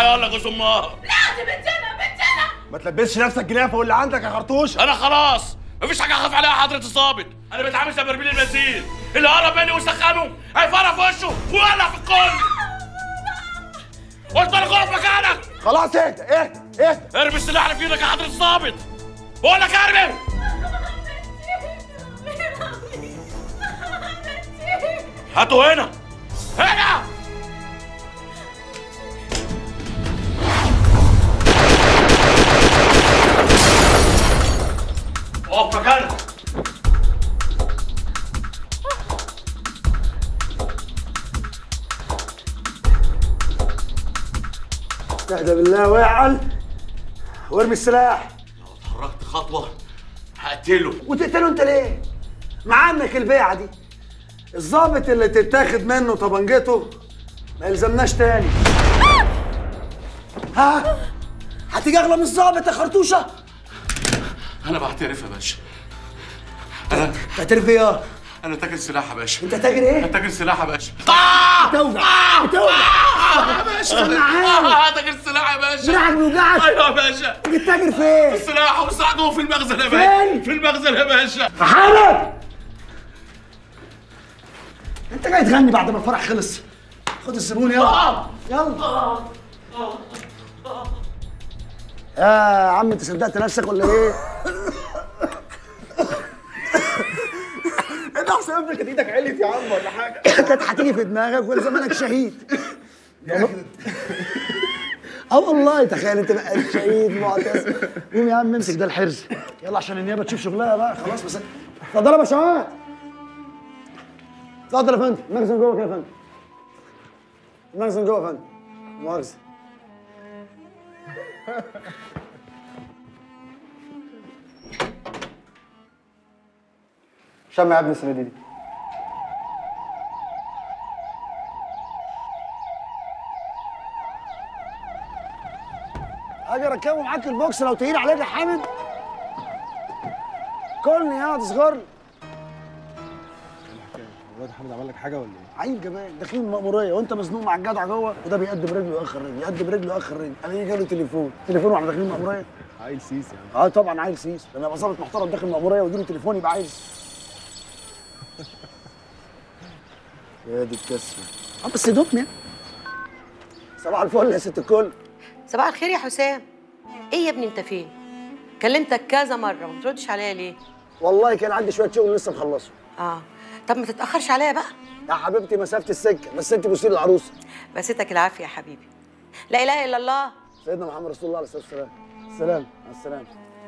يلا جوز امها لا دي بنتنا بنتنا ما تلبسش نفسك جنافه واللي عندك يا خرطوش انا خلاص مفيش حاجه اخاف عليها حضره الظابط انا بتعامل زي برميل البنزين اللي قرب مني وسخنه هيفرق في وشه ويولع في الكل قلت لك اقف مكانك خلاص اهدى اهدى اهدى ارمي السلاح اللي في ايدك يا حضره الظابط بقول لك ارمي هاتوا هنا هنا اقف مكانك اهدى بالله واعل وارمي السلاح اتحركت خطوه هقتله وتقتله انت ليه؟ معانك البيعه دي الظابط اللي تتاخد منه طبنجته ما يلزمناش تاني ها؟ هتيجي اغلى من الظابط يا خرطوشه؟ انا بعترف يا باشا انا تعترف ايه يا؟ انا تاجر سلاح يا باشا انت تاجر ايه؟ انا تاجر سلاح يا باشا بتوجع بتوجع يا باشا استنى عادي. آه، تاجر سلاح يا باشا دراعك بيوجعك ايوه يا باشا بتتاجر في ايه؟ السلاح وساعده في المخزن يا باشا فين؟ في المخزن يا باشا محمد انت جاي تغني بعد ما الفرح خلص خد الزبون يلا يلا يا عم انت صدقت نفسك ولا ايه؟ انت حسام كانت ايدك علت يا عم ولا حاجه كانت هتيجي في دماغك ولا زمانك شهيد اه والله تخيل انت بقى شهيد معتز قوم يا عم امسك ده الحرز يلا عشان النيابه تشوف شغلها بقى خلاص بس اتفضل يا باشا اتفضل يا فندم المخزن جوه كده يا فندم المخزن جوه يا فندم مؤاخذة شمع يا ابني السنة دي اجي اركبه معاك البوكس لو تقيل عليك يا حامد كلني يا تصغر الواد حامد عمل لك حاجه ولا ايه؟ عيل جمال داخلين مأمورية وانت مزنوق مع الجدع جوه وده بيقدم رجله ياخر رجل يقدم رجله ياخر رجل انا يجي جاله تليفون تليفون واحنا داخلين مأمورية عيل سيس يعني اه طبعا عيل سيس لما يبقى ظابط محترم داخل مأمورية ويجيله تليفون يبقى عايز يا دي الكسفة اه بس دوبني صباح الفل يا ست الكل صباح الخير يا حسام ايه يا ابني انت فين كلمتك كذا مره وما بتردش عليا ليه والله كان عندي شوية شغل لسه مخلصه اه طب ما تتاخرش عليا بقى يا حبيبتي مسافة السكة بس انت بوسي العروسة بسيتك العافيه يا حبيبي لا اله الا الله سيدنا محمد رسول الله عليه الصلاة والسلام السلام مع السلامة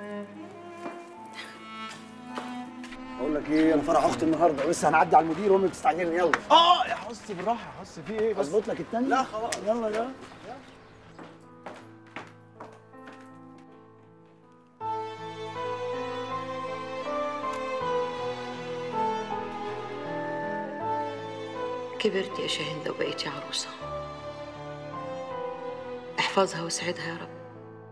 اقول لك ايه انا فرح اختي النهارده ولسه هنعدي على المدير وامي بتستعجلني يلا اه يا حس بالراحه يا حس في ايه بس اظبط لك التاني لا خلاص يلا يلا كبرت يا شاهندة وبقيتي عروسة احفظها واسعدها يا رب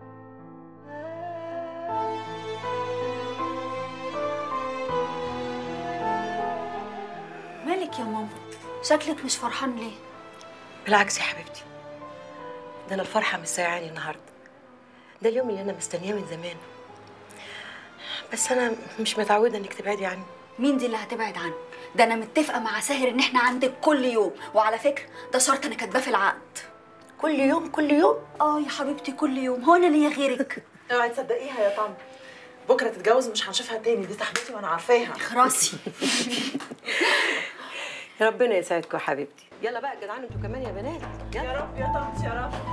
مالك يا ماما شكلك مش فرحان ليه بالعكس يا حبيبتي ده انا الفرحة مش سايعاني النهاردة ده اليوم اللي انا مستنياه من زمان بس انا مش متعودة انك تبعدي عني مين دي اللي هتبعد عنك ده انا متفقه مع ساهر ان احنا عندك كل يوم وعلى فكره ده شرط انا كاتباه في العقد كل يوم كل يوم اه يا حبيبتي كل يوم هو انا ليا غيرك اوعي تصدقيها يا طنط بكره تتجوز مش هنشوفها تاني دي صاحبتي وانا عارفاها خراسي ربنا يسعدكم يا حبيبتي يلا بقى جدعان انتوا كمان يا بنات يلا يا رب يا طنط يا رب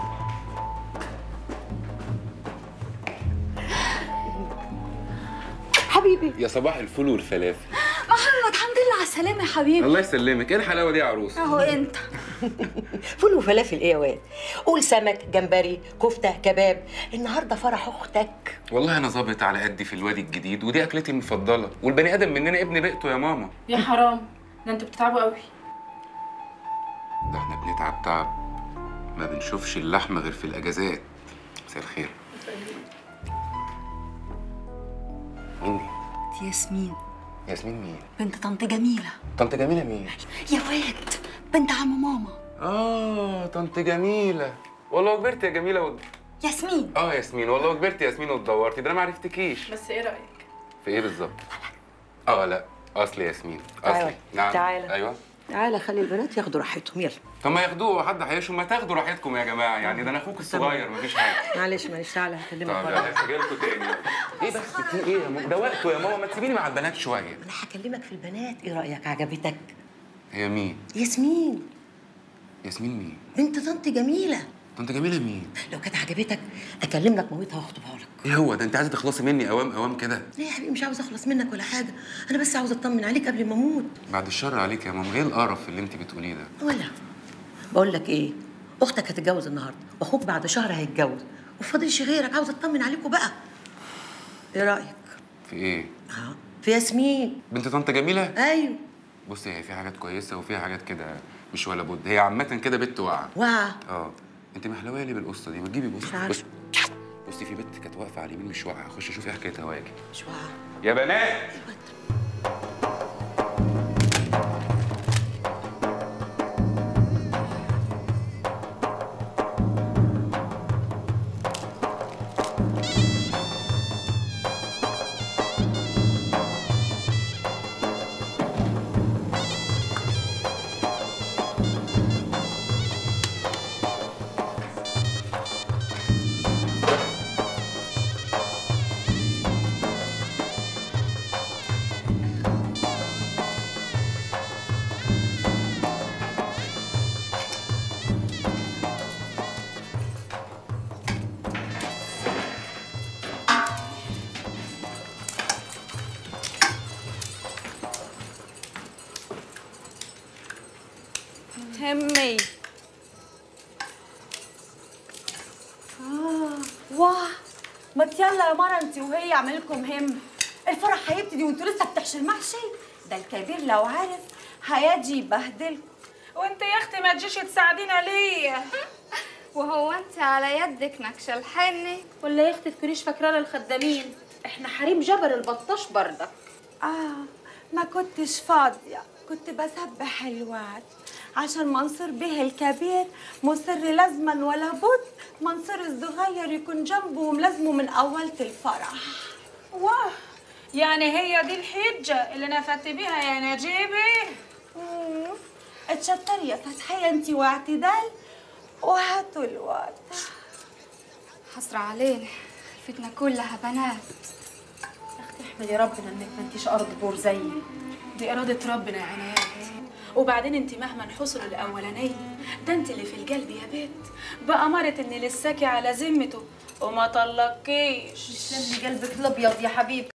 حبيبي يا صباح الفول والفلافل محمد الحمد لله على السلامه يا حبيبي الله يسلمك ايه الحلاوه دي يا عروس اهو انت فول وفلافل ايه يا واد قول سمك جمبري كفته كباب النهارده فرح اختك والله انا ظابط على قدي في الوادي الجديد ودي اكلتي المفضله والبني ادم مننا ابن بيئته يا ماما يا حرام ده انتوا بتتعبوا قوي ده احنا بنتعب تعب ما بنشوفش اللحمه غير في الاجازات مساء الخير مين دي دي ياسمين ياسمين مين بنت طنط جميله طنط جميله مين يا واد بنت عم ماما اه طنط جميله والله كبرت يا جميله ود... ياسمين اه ياسمين والله كبرت يا ياسمين واتدورتي ده انا ما عرفتكيش بس ايه رايك في ايه بالظبط اه لا اصل ياسمين اصلي تعالى. نعم تعالى. ايوه تعالى خلي البنات ياخدوا راحتهم يلا طب ما ياخدوه حد هيشوا ما تاخدوا راحتكم يا جماعه يعني ده انا اخوك الصغير مفيش حاجه معلش معلش تعالى هكلمك طب بره يلا هجيلكوا تاني ايه بس في ايه يا ماما ده وقته يا ماما ما تسيبيني مع البنات شويه انا هكلمك في البنات ايه رايك عجبتك هي مين ياسمين ياسمين مين بنت طنط جميله طنط جميله مين لو كانت عجبتك اكلم لك مامتها واخطبها لك ايه هو ده انت عايزه تخلصي مني اوام اوام كده ليه يا حبيبي مش عاوز اخلص منك ولا حاجه انا بس عاوز اطمن عليك قبل ما اموت بعد الشر عليك يا ماما ايه القرف اللي انت بتقوليه ده ولا بقول لك ايه اختك هتتجوز النهارده واخوك بعد شهر هيتجوز وفاضلش غيرك عاوز اطمن عليكم بقى ايه رايك في ايه اه في ياسمين بنت طنط جميله ايوه بصي هي في حاجات كويسه وفي حاجات كده مش ولا بد هي عامه كده بنت واقعه واعه اه انت محلوه لي بالقصه دي ما تجيبي بص مش عارفة. بص بصي في بنت كانت واقفه على اليمين مش واقعه اخش اشوف ايه حكايتها واجي مش واعه يا بنات همي واه ما يلا يا مرة انت وهي اعمل لكم هم الفرح هيبتدي وانتوا لسه بتحشوا المحشي ده الكبير لو عارف هيجي يبهدلكم وانت يا اختي ما تجيش تساعدينا ليه وهو انت على يدك نكش الحنة ولا يا اختي تكونيش فاكرانا الخدامين احنا حريم جبل البطاش بردك اه ما كنتش فاضية كنت بسبح الوعد عشان منصور به الكبير مصر لازما ولا بد منصور الصغير يكون جنبه وملازمه من أولة الفرح واه يعني هي دي الحجة اللي نفدت بيها يا نجيبي مم. اتشطري يا فتحية انتي واعتدال وهاتوا الوقت حسرة علينا خلفتنا كلها بنات احمدي ربنا انك ما انتيش ارض بور زيي دي اراده ربنا يا عنايات وبعدين انت مهما انحصر الاولانيه ده انت اللي في القلب يا بيت بأمارة ان لساكي على ذمته وما طلقكيش تسلم لي قلبك الابيض يا حبيبي